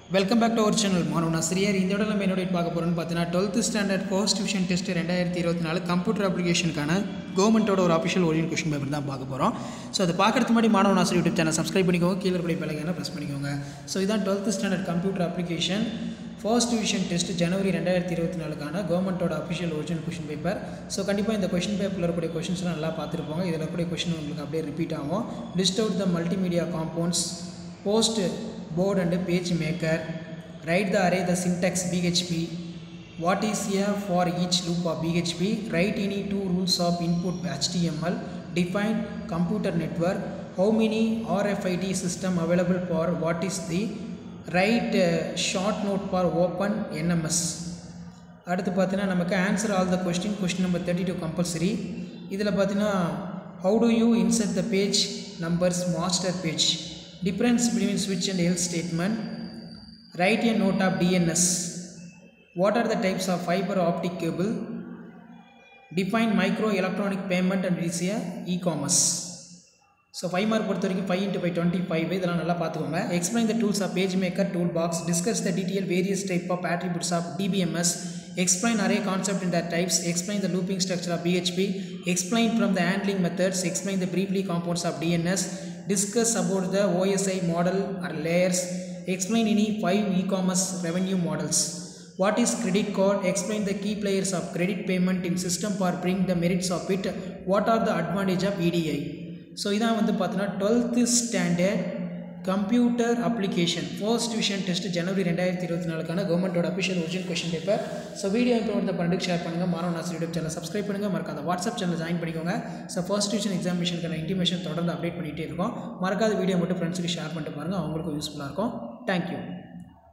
Welcome back to our channel Maanavan Aasiriyar இந்த இடம் நம்ம என்னோட பார்க்க போகிறோம்னு பார்த்தீங்கன்னா twelfth standard first division test ரெண்டாயிரத்தி இருபத்தி நாலு கம்ப்யூட்டர் அப்ளிகேஷனுக்கான கவர்மெண்ட்டோட ஒரு அஃபிஷியல் ஓரியன் கொஷின் பேப்பர் தான் பார்க்க போகிறோம் ஸோ அதை பார்க்கறதுக்கு முன்னாடி மாணவன் ஆசிரியர் யூடியூப் சேனல் சப்ஸ்கிரைப் பண்ணிக்கோங்க கீழே இருக்கிற பெல்லைக்கான ப்ரெஸ் பண்ணிக்கோங்க ஸோ இதான் twelfth standard computer application first division test ஜனவரி ரெண்டாயிரத்தி இருபத்தி நாலுக்கான கவர்மெண்ட்டோட official original question paper so கண்டிப்பாக இந்த கொஷின் பேப்பரில் இருக்கக்கூடிய கொஷின்ஸ்லாம் நல்லா பார்த்துருப்பாங்க இதில் இருக்கக்கூடிய கொஷின் உங்களுக்கு அப்படியே ரிப்பீட் ஆகும் list out the multimedia compounds post board and page maker write the array the syntax bhp what is here for each loop of bhp write any two rules of input html define computer network how many rfid system available for what is the write uh, short note for open nms அடுத்து பார்த்தீங்கன்னா நமக்கு answer all the question question number thirty two compulsory இதில் பார்த்தீங்கன்னா how do you insert the page numbers master page difference between ஸ்விட்ச் and else statement write a note of DNS. What are the types of fiber optic cable? Define micro electronic payment and it is a e-commerce. So five mark பொறுத்த வரைக்கும் five into five twenty five இதெல்லாம் நல்லா பார்த்துக்கோங்க explain the tools of page maker tool box discuss the detail various type of attributes of DBMS explain array concept in their types explain the looping structure of php explain from the handling methods explain the briefly components of dns discuss about the osi model or layers explain any five e-commerce revenue models what is credit card explain the key players of credit payment in system for bring the merits of it what are the advantage of edi so இதான் வந்து பார்த்தீங்கன்னா twelfth standard computer application first division test ஜனவரி ரெண்டாயிரத்தி இருபத்தி நாலுக்கான கவர்மெண்ட்டோட official original question paper so video implement பண்ணுறதுக்கு share பண்ணுங்கள் Maanavan Aasiriyar YouTube channel subscribe பண்ணுங்கள் மறக்காத வாட்ஸ்அப் சேனல் ஜாயின் பண்ணிக்கோங்க ஸோ ஃபர்ஸ்ட் டிவிஷன் எக்ஸாமினேஷனுக்கான இன்டிமேஷன் தொடர்ந்து அப்டேட் பண்ணிகிட்டே இருக்கோம் மறக்காத வீடியோ மட்டும் ஃப்ரெண்ட்ஸுக்கு ஷேர் பண்ணிட்டு பாருங்கள் அவங்களுக்கும் யூஸ்ஃபுல்லாக இருக்கும் தேங்க்யூ